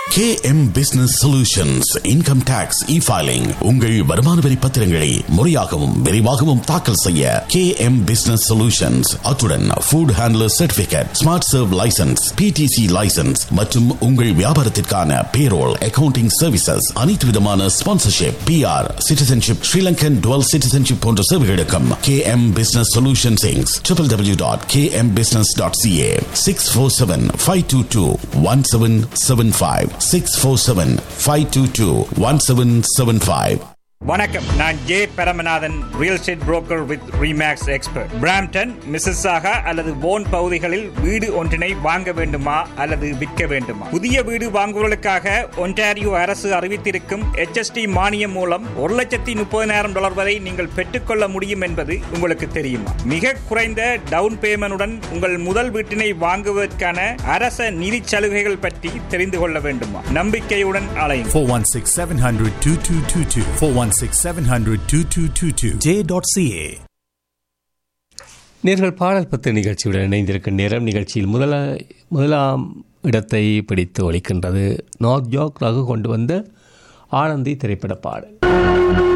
KM Business Solutions Income Tax E-Filing உங்கள் வருமான வரி பத்திரங்களை முறையாகவும் விரைவாகவும் தாக்கல் செய்ய KM Business Solutions அத்துடன் food handler certificate smart serve licence PTC licence மற்றும் உங்கள் வியாபாரத்திற்கான பேரோல் அக்கவுண்டிங் சர்வீசஸ் அனைத்து விதமான sponsorship PR citizenship Sri Lankan dual citizenship போன்ற சேவைகளுக்கும் KM Business Solutions Inc. www.kmbusiness.ca 647-522-1775 647-522-1775 வணக்கம் நான் J Paramanathan real estate broker with Remax expert Brampton Mississauga அல்லது போன் பகுதிகளில் வீடு ஒன்றினை வாங்க வேண்டுமா அல்லது விற்க வேண்டுமா புதிய வீடு வாங்குவதற்காக ஒன்டாரியோ அரசு அறிவித்திருக்கும் HST மானியம் மூலம் ஒரு லட்சத்தி முப்பதினாயிரம் டாலர் வரை நீங்கள் பெற்றுக்கொள்ள முடியும் என்பது உங்களுக்கு தெரியுமா மிக குறைந்த டவுன் பேமெண்டுடன் உங்கள் முதல் வீட்டினை வாங்குவதற்கான அரச நிதி சலுகைகள் பற்றி தெரிந்து கொள்ள வேண்டுமா நம்பிக்கையுடன் அலையும் 416 700 2222. 416 700 2222. J.ca. நேர்கள் பாடல் பத்து நிகழ்ச்சியுடன் இணைந்திருக்கும் நேரம் நிகழ்ச்சியில் முதல முதலாம் இடத்தை பிடித்து ஒழிக்கின்றது நார்த் ஜாக் ரகு கொண்டு வந்த ஆனந்தி திரைப்பட பாடல்